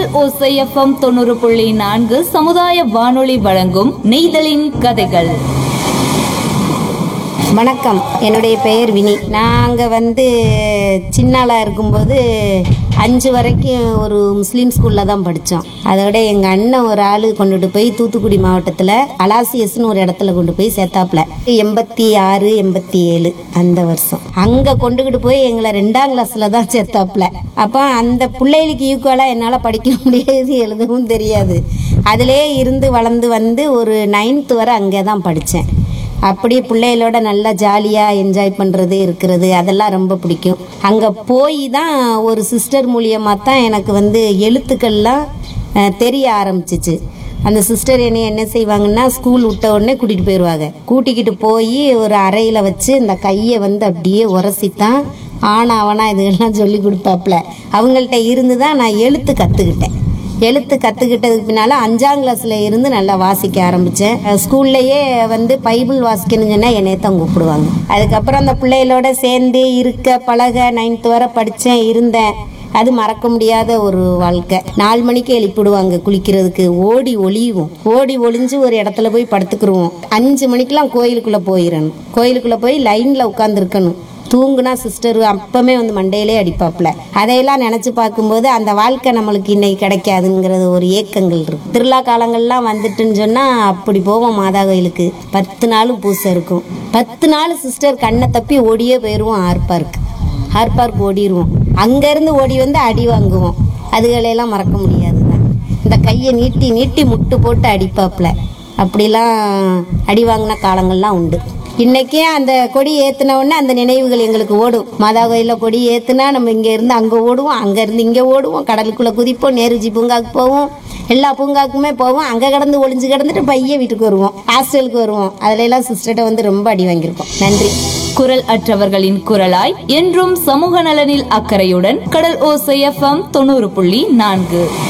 ஓசைஎஃப்எம் தொண்ணூறு புள்ளி நான்கு சமுதாய வானொலி வழங்கும் நெய்தலின் கதைகள் வணக்கம் என்னுடைய பெயர் வினி நாங்கள் வந்து சின்னாளாக இருக்கும்போது அஞ்சு வரைக்கும் ஒரு முஸ்லீம் ஸ்கூலில் தான் படித்தோம் அதோட எங்கள் அண்ணன் ஒரு ஆள் கொண்டுட்டு போய் தூத்துக்குடி மாவட்டத்தில் அலாசியஸ்னு ஒரு இடத்துல கொண்டு போய் சேர்த்தாப்புல எண்பத்தி ஆறு எண்பத்தி ஏழு அந்த வருஷம் அங்கே கொண்டுக்கிட்டு போய் எங்களை ரெண்டாம் கிளாஸில் தான் சேர்த்தாப்புல அப்போ அந்த பிள்ளைகளுக்கு ஈக்குவலாக என்னால் படிக்க முடியாது எழுதவும் தெரியாது அதிலே இருந்து வளர்ந்து வந்து ஒரு நைன்த்து வரை அங்கே தான் படித்தேன் அப்படி பிள்ளைகளோட நல்லா ஜாலியாக என்ஜாய் பண்ணுறது இருக்கிறது அதெல்லாம் ரொம்ப பிடிக்கும் அங்கே போய் தான் ஒரு சிஸ்டர் மூலியமாக தான் எனக்கு வந்து எழுத்துக்கள்லாம் அஹ், தெரிய ஆரம்பிச்சிச்சு அந்த சிஸ்டர் என்னை என்ன செய்வாங்கன்னா ஸ்கூல் விட்ட உடனே கூட்டிகிட்டு போயிடுவாங்க கூட்டிக்கிட்டு போய் ஒரு அறையில் வச்சு இந்த கையை வந்து அப்படியே உரசித்தான் ஆனாவனா இதெல்லாம் சொல்லி கொடுப்பாப்புல அவங்கள்ட்ட இருந்து தான் நான் எழுத்து கற்றுக்கிட்டேன் எழுத்து கற்றுக்கிட்டதுக்கு பின்னால் அஞ்சாம் கிளாஸில் இருந்து நல்லா வாசிக்க ஆரம்பித்தேன் ஸ்கூல்லையே வந்து பைபிள் வாசிக்கணும்னு சொன்னால் என்னைய தான் கூப்பிடுவாங்க அதுக்கப்புறம் அந்த பிள்ளைகளோட சேர்ந்து இருக்க பழக நைன்த்து வரை படித்தேன் இருந்தேன் அது மறக்க முடியாத ஒரு வாழ்க்கை நாலு மணிக்கு எழுப்பிடுவாங்க குளிக்கிறதுக்கு ஓடி ஒளியுவோம் ஓடி ஒளிஞ்சு ஒரு இடத்துல போய் படுத்துக்கிருவோம் அஞ்சு மணிக்கெல்லாம் கோயிலுக்குள்ளே போயிடணும் கோயிலுக்குள்ளே போய் லைனில் உட்காந்துருக்கணும் தூங்குனா சிஸ்டர் அப்பமே வந்து மண்டையிலே அடிப்பாப்புல அதையெல்லாம் நினச்சி பார்க்கும்போது அந்த வாழ்க்கை நம்மளுக்கு இன்னைக்கு கிடைக்காதுங்கிறது ஒரு ஏக்கங்கள் இருக்கு திருவிழா காலங்கள்லாம் வந்துட்டுன்னு சொன்னால் அப்படி போவோம் மாதா கோயிலுக்கு பத்து நாளும் பூசை இருக்கும் பத்து நாள் சிஸ்டர் கண்ணை தப்பி ஓடியே போயிடுவோம் ஆர்பார்க் ஆர்பார்க் ஓடிடுவோம் அங்கேருந்து ஓடி வந்து அடி வாங்குவோம் அதுகளையெல்லாம் மறக்க முடியாது தான் இந்த கையை நீட்டி நீட்டி முட்டு போட்டு அடிப்பாப்புல அப்படிலாம் அடி வாங்கின காலங்கள்லாம் உண்டு இன்னைக்கே அந்த கொடி ஏத்துன உடனே அந்த நினைவுகள் எங்களுக்கு ஓடும் மாதா கோயிலில் கொடி ஏத்துனா நம்ம இங்க இருந்து அங்க ஓடுவோம் அங்க இருந்து இங்க ஓடுவோம் கடலுக்குள்ள குதிப்போம் நேருஜி பூங்காவுக்கு போவோம் எல்லா பூங்காக்குமே போவோம் அங்க கடந்து ஒளிஞ்சு கிடந்துட்டு பைய வீட்டுக்கு வருவோம் ஹாஸ்டலுக்கு வருவோம் அதுல எல்லாம் சிஸ்டர்கிட்ட வந்து ரொம்ப அடி வாங்கியிருக்கோம் நன்றி குரல் அற்றவர்களின் குரலாய் என்றும் சமூக நலனில் அக்கறையுடன் கடல் ஓசை எஃப்எம் தொண்ணூறு புள்ளி நான்கு